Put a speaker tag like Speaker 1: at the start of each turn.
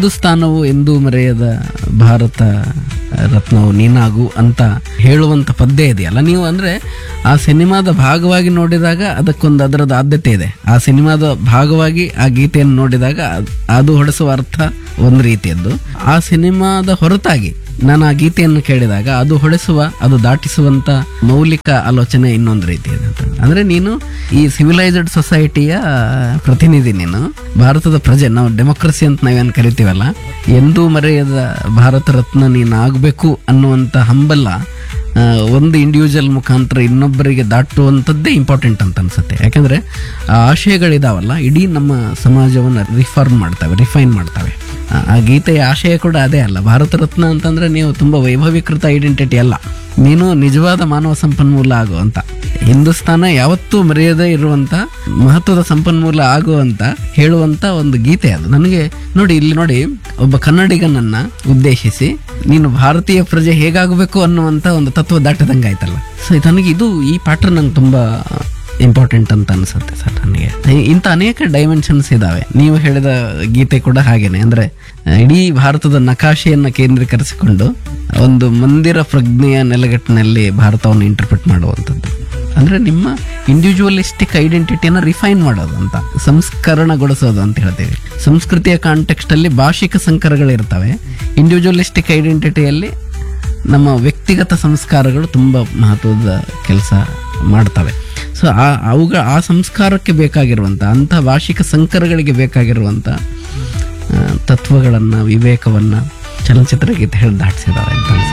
Speaker 1: ಹಿಂದೂಸ್ತಾನವು ಎಂದೂ ಮರೆಯದ ಭಾರತ ರತ್ನವು ನೀನಾಗು ಅಂತ ಹೇಳುವಂತ ಪದ್ಯ ಇದೆಯಲ್ಲ ನೀವು ಅಂದ್ರೆ ಆ ಸಿನಿಮಾದ ಭಾಗವಾಗಿ ನೋಡಿದಾಗ ಅದಕ್ಕೊಂದು ಅದರದ ಆದ್ಯತೆ ಇದೆ ಆ ಸಿನಿಮಾದ ಭಾಗವಾಗಿ ಆ ಗೀತೆಯನ್ನು ನೋಡಿದಾಗ ಅದ್- ಅದು ಹೊಡೆಸುವ ಅರ್ಥ ಒಂದು ರೀತಿಯದ್ದು ಆ ಸಿನಿಮಾದ ಹೊರತಾಗಿ ನಾನು ಆ ಗೀತೆಯನ್ನು ಕೇಳಿದಾಗ ಅದು ಹೊಡೆಸುವ ಅದು ದಾಟಿಸುವಂತ ಮೌಲಿಕ ಆಲೋಚನೆ ಇನ್ನೊಂದು ರೀತಿಯದು ಅಂತ ಅಂದ್ರೆ ನೀನು ಈ ಸಿವಿಲೈಸ್ಡ್ ಸೊಸೈಟಿಯ ಪ್ರತಿನಿಧಿ ನೀನು ಭಾರತದ ಪ್ರಜೆ ನಾವು ಡೆಮೋಕ್ರಸಿ ಅಂತ ನಾವೇನು ಕರಿತೀವಲ್ಲ ಎಂದೂ ಮರೆಯದ ಭಾರತ ರತ್ನ ನೀನು ಆಗಬೇಕು ಅನ್ನುವಂಥ ಹಂಬಲ ಆ, ಒಂದು ಇಂಡಿವಿಜುವಲ್ ಮುಖಾಂತರ ಇನ್ನೊಬ್ಬರಿಗೆ ದಾಟುವಂಥದ್ದೇ ಇಂಪಾರ್ಟೆಂಟ್ ಅಂತ ಅನ್ಸುತ್ತೆ ಯಾಕಂದ್ರೆ ಆ ಆಶಯಗಳಿದಾವಲ್ಲ ಇಡೀ ನಮ್ಮ ಸಮಾಜವನ್ನು ರಿಫಾರ್ಮ್ ಮಾಡ್ತವೆ ರಿಫೈನ್ ಮಾಡ್ತವೆ ಆ- ಆ ಗೀತೆಯ ಆಶಯ ಕೂಡ ಅದೇ ಅಲ್ಲ ಭಾರತ ರತ್ನ ಅಂತಂದ್ರೆ ನೀವು ತುಂಬಾ ವೈಭವೀಕೃತ ಐಡೆಂಟಿಟಿ ಅಲ್ಲ ನೀನು ನಿಜವಾದ ಮಾನವ ಸಂಪನ್ಮೂಲ ಆಗು ಅಂತ ಹಿಂದೂಸ್ತಾನ ಯಾವತ್ತೂ ಮರೆಯದೇ ಇರುವಂತ ಮಹತ್ವದ ಸಂಪನ್ಮೂಲ ಆಗುವಂತ ಹೇಳುವಂತ ಒಂದು ಗೀತೆ ಅದು ನನಗೆ ನೋಡಿ ಇಲ್ಲಿ ನೋಡಿ ಒಬ್ಬ ಕನ್ನಡಿಗನನ್ನ ಉದ್ದೇಶಿಸಿ ನೀನು ಭಾರತೀಯ ಪ್ರಜೆ ಹೇಗಾಗಬೇಕು ಅನ್ನುವಂತ ಒಂದು ತತ್ವ ದಾಟದಂಗೆ ಆಯ್ತಲ್ಲ ಸೊ ನನಗೆ ಇದು ಈ ಪ್ಯಾಟರ್ನ್ ನಂಗೆ ತುಂಬಾ ಇಂಪಾರ್ಟೆಂಟ್ ಅಂತ ಅನ್ಸುತ್ತೆ ಸರ್ ನನಗೆ ಇ- ಇಂಥ ಅನೇಕ ಡೈಮೆನ್ಷನ್ಸ್ ಇದಾವೆ ನೀವು ಹೇಳಿದ ಗೀತೆ ಕೂಡ ಹಾಗೇನೆ ಅಂದ್ರೆ ಆ, ಇಡೀ ಭಾರತದ ನಕಾಶೆಯನ್ನ ಕೇಂದ್ರೀಕರಿಸಿಕೊಂಡು ಒಂದು ಮಂದಿರ ಪ್ರಜ್ಞೆಯ ನೆಲೆಗಟ್ಟಿನಲ್ಲಿ ಭಾರತವನ್ನು ಇಂಟರ್ಪ್ರಿಟ್ ಮಾಡುವಂಥದ್ದು ಅಂದ್ರೆ ನಿಮ್ಮ ಇಂಡಿವಿಜುವಲಿಸ್ಟಿಕ್ ಐಡೆಂಟಿಟಿಯನ್ನು ರಿಫೈನ್ ಮಾಡೋದು ಅಂತ ಸಂಸ್ಕರಣಗೊಳಿಸೋದು ಅಂತ ಹೇಳ್ತೀವಿ ಸಂಸ್ಕೃತಿಯ ಕಾಂಟೆಕ್ಸ್ಟ್ ಅಲ್ಲಿ ಭಾಷಿಕ ಸಂಕರಗಳಿರ್ತವೆ ಇಂಡಿವಿಜುವಲಿಸ್ಟಿಕ್ ಐಡೆಂಟಿಟಿಯಲ್ಲಿ ನಮ್ಮ ವ್ಯಕ್ತಿಗತ ಸಂಸ್ಕಾರಗಳು ತುಂಬ ಮಹತ್ವದ ಕೆಲಸ ಮಾಡ್ತವೆ ಸೊ ಆ ಅವುಗಳ ಆ ಸಂಸ್ಕಾರಕ್ಕೆ ಬೇಕಾಗಿರುವಂಥ ಅಂಥ ಭಾಷಿಕ ಸಂಕರಗಳಿಗೆ ಬೇಕಾಗಿರುವಂಥ ತತ್ವಗಳನ್ನು ವಿವೇಕವನ್ನು ಚಲನಚಿತ್ರ ಗೀತೆ ಹೇಳಿ ದಾಟಿಸಿದಾವೆ ಅಂತ ಅನ್ಸುತ್ತೆ